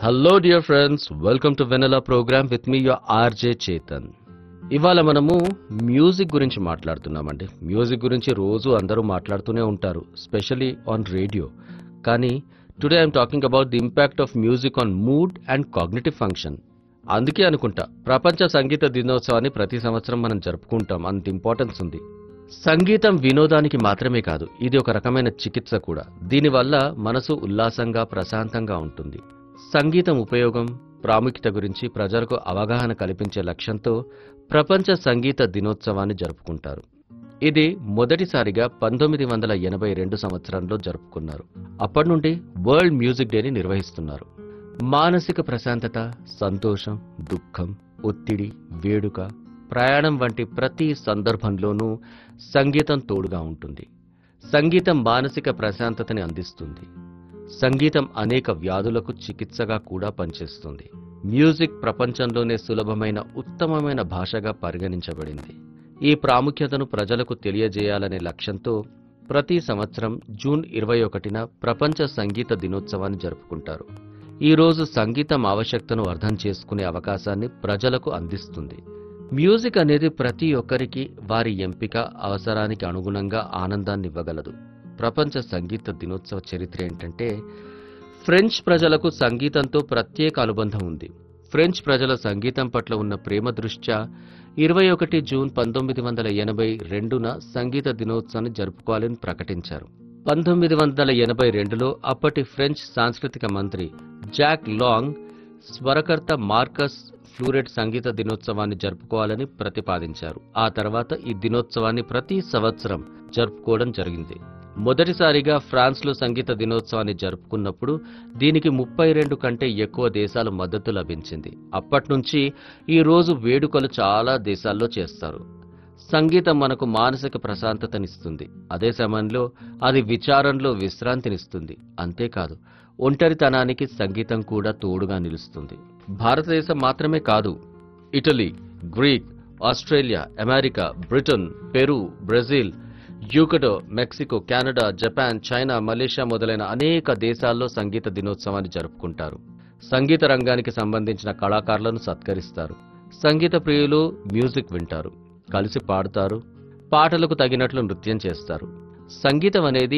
hello dear friends welcome to Vennela programme with me your RJ Chetan ఇవాళ మనము music గురించి మాట్లాడుతున్నామండి మ్యూజిక్ గురించి రోజు అందరూ మాట్లాడుతూనే ఉంటారు స్పెషలీ ఆన్ రేడియో కానీ today I'm talking about the impact of music on mood and cognitive function అందుకే అనుకుంటా ప్రపంచ సంగీత దినోత్సవాన్ని ప్రతి సంవత్సరం మనం జరుపుకుంటాం అంత ఇంపార్టెన్స్ ఉంది సంగీతం వినోదానికి మాత్రమే కాదు ఇది ఒక రకమైన చికిత్స కూడా దీనివల్ల మనసు ఉల్లాసంగా ప్రశాంతంగా ఉంటుంది సంగీతం ఉపయోగం ప్రాముఖ్యత గురించి ప్రజలకు అవగాహన కల్పించే లక్ష్యంతో ప్రపంచ సంగీత దినోత్సవాన్ని జరుపుకుంటారు ఇది మొదటిసారిగా పంతొమ్మిది వందల ఎనభై రెండు సంవత్సరంలో జరుపుకున్నారు అప్పటి నుండి వరల్డ్ మ్యూజిక్ డేని నిర్వహిస్తున్నారు మానసిక ప్రశాంతత సంతోషం దుఃఖం ఒత్తిడి వేడుక ప్రయాణం వంటి ప్రతి సందర్భంలోనూ సంగీతం తోడుగా ఉంటుంది సంగీతం మానసిక ప్రశాంతతని అందిస్తుంది సంగీతం అనేక వ్యాధులకు చికిత్సగా కూడా పనిచేస్తుంది మ్యూజిక్ ప్రపంచంలోనే సులభమైన ఉత్తమమైన భాషగా పరిగణించబడింది ఈ ప్రాముఖ్యతను ప్రజలకు తెలియజేయాలనే లక్ష్యంతో ప్రతి సంవత్సరం జూన్ ఇరవై ఒకటిన ప్రపంచ సంగీత దినోత్సవాన్ని జరుపుకుంటారు ఈ రోజు సంగీతం ఆవశ్యకతను అర్థం చేసుకునే అవకాశాన్ని ప్రజలకు అందిస్తుంది మ్యూజిక్ అనేది ప్రతి ఒక్కరికి వారి ఎంపిక అవసరానికి అనుగుణంగా ఆనందాన్ని ఇవ్వగలదు ప్రపంచ సంగీత దినోత్సవ చరిత్ర ఏంటంటే ఫ్రెంచ్ ప్రజలకు సంగీతంతో ప్రత్యేక అనుబంధం ఉంది ఫ్రెంచ్ ప్రజల సంగీతం పట్ల ఉన్న ప్రేమ దృష్ట్యా ఇరవై ఒకటి జూన్ పంతొమ్మిది వందల ఎనభై రెండున సంగీత దినోత్సవాన్ని జరుపుకోవాలని ప్రకటించారు పంతొమ్మిది వందల ఎనభై రెండులో అప్పటి ఫ్రెంచ్ సాంస్కృతిక మంత్రి జాక్ లాంగ్ స్వరకర్త మార్కస్ ఫ్లూరెట్ సంగీత దినోత్సవాన్ని జరుపుకోవాలని ప్రతిపాదించారు ఆ తర్వాత ఈ దినోత్సవాన్ని ప్రతి సంవత్సరం జరుపుకోవడం జరిగింది మొదటిసారిగా ఫ్రాన్స్లో సంగీత దినోత్సవాన్ని జరుపుకున్నప్పుడు దీనికి ముప్పై రెండు కంటే ఎక్కువ దేశాల మద్దతు లభించింది అప్పట్నుంచి ఈ రోజు వేడుకలు చాలా దేశాల్లో చేస్తారు సంగీతం మనకు మానసిక ప్రశాంతతనిస్తుంది అదే సమయంలో అది విచారంలో విశ్రాంతినిస్తుంది అంతేకాదు ఒంటరితనానికి సంగీతం కూడా తోడుగా నిలుస్తుంది భారతదేశం మాత్రమే కాదు Italy Greek Australia America Britain Peru Brazil యూకడో Mexico Canada Japan China Malaysia మొదలైన అనేక దేశాల్లో సంగీత దినోత్సవాన్ని జరుపుకుంటారు సంగీత రంగానికి సంబంధించిన కళాకారులను సత్కరిస్తారు సంగీత ప్రియులు మ్యూజిక్ వింటారు కలిసి పాడుతారు పాటలకు తగినట్లు నృత్యం చేస్తారు సంగీతం అనేది